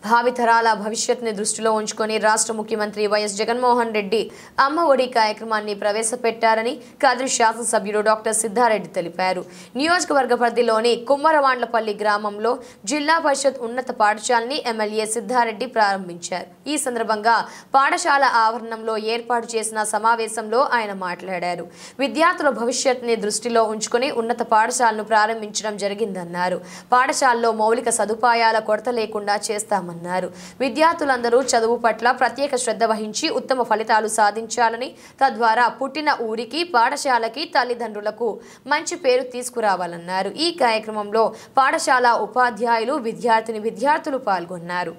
భావితరాల భవిష్యత్తుని దృష్టిలో ఉంచుకొని రాష్ట్ర ముఖ్యమంత్రి వైఎస్ జగన్మోహన్ రెడ్డి అమ్మ ఒడి కార్యక్రమాన్ని ప్రవేశపెట్టారని కదిరి శాసనసభ్యుడు డాక్టర్ సిద్ధారెడ్డి తెలిపారు నియోజకవర్గ పరిధిలోని కుమ్మరవాండ్లపల్లి గ్రామంలో జిల్లా పరిషత్ ఉన్నత పాఠశాలని ఎమ్మెల్యే సిద్ధారెడ్డి ప్రారంభించారు ఈ సందర్భంగా పాఠశాల ఆవరణంలో ఏర్పాటు చేసిన సమావేశంలో ఆయన మాట్లాడారు విద్యార్థుల భవిష్యత్తుని దృష్టిలో ఉంచుకొని ఉన్నత పాఠశాలను ప్రారంభించడం జరిగిందన్నారు పాఠశాలలో మౌలిక సదుపాయాల కొరత లేకుండా చేస్తామన్నారు విద్యార్థులందరూ చదువు పట్ల ప్రత్యేక శ్రద్ధ వహించి ఉత్తమ ఫలితాలు సాధించాలని తద్వారా పుట్టిన ఊరికి పాఠశాలకి తల్లిదండ్రులకు మంచి పేరు తీసుకురావాలన్నారు ఈ కార్యక్రమంలో పాఠశాల ఉపాధ్యాయులు విద్యార్థిని విద్యార్థులు పాల్గొన్నారు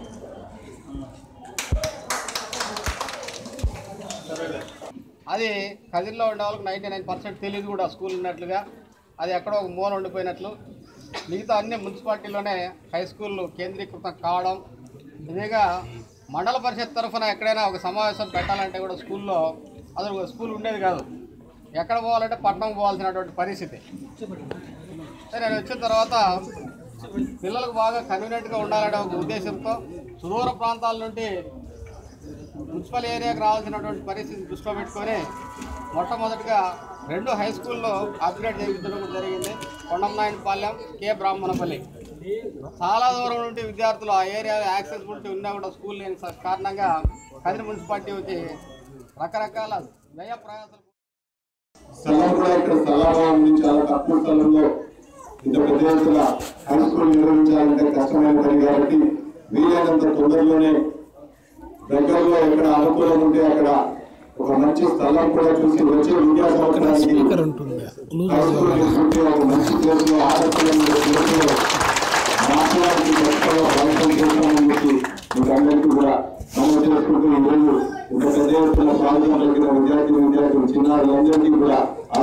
అది కదిరిలో ఉండే వాళ్ళకి నైంటీ నైన్ పర్సెంట్ తెలియదు కూడా స్కూల్ ఉన్నట్లుగా అది ఎక్కడో ఒక మూల ఉండిపోయినట్లు మిగతా అన్ని మున్సిపాలిటీలోనే హై స్కూళ్ళు కేంద్రీకృతం కావడం ఇదిగా మండల పరిషత్ తరఫున ఎక్కడైనా ఒక సమావేశం పెట్టాలంటే కూడా స్కూల్లో అసలు ఒక స్కూల్ ఉండేది కాదు ఎక్కడ పోవాలంటే పట్టణం పోవాల్సినటువంటి పరిస్థితి సరే నేను వచ్చిన తర్వాత పిల్లలకు బాగా కన్వీనియంట్గా ఉండాలనే ఒక ఉద్దేశంతో సుదూర ప్రాంతాల నుండి మున్సిపల్ ఏరియాకి రావాల్సినటువంటి పరిస్థితిని దృష్టిలో పెట్టుకొని మొట్టమొదటిగా రెండు హై స్కూల్లో అప్గ్రేడ్ చేయించడం జరిగింది కొండమనాయనపాలెం కే బ్రాహ్మణపల్లి చాలా దూరం నుండి విద్యార్థులు ఆ ఏరియాలో యాక్సెసిబిలిటీ ఉన్నా కూడా స్కూల్ లేని స- కారణంగా కదిరి మున్సిపాలిటీ వచ్చి రకరకాల వ్యయ ప్రయాసాలు స్థలం కూడా ఇక్కడ స్థలంగా ఉంది చాలా తక్కువ స్థలంలో ఇంత పెద్ద ఎత్తున హై స్కూల్ నిర్వహించాలంటే కష్టమైన పని కాబట్టి వీలైనంత తొందరలోనే దగ్గరలో ఎక్కడ అనుకూలం ఉంటే అక్కడ ఒక మంచి స్థలం కూడా చూసి వచ్చే విద్యా సంవత్సరానికి హై స్కూల్ తీసుకుంటే ఒక మంచి ప్లేస్లో ఆడపిల్లలు ప్లేస్లో మాట్లాడి ఖచ్చితంగా ప్రయత్నం చేస్తామని చెప్పి మీకు అందరికీ కూడా మనం చేసుకుంటూ ఈరోజు ఇంత పెద్ద ఎత్తున ప్రాంతం కలిగిన విద్యార్థి విద్యార్థులు చిన్నారులందరికీ కూడా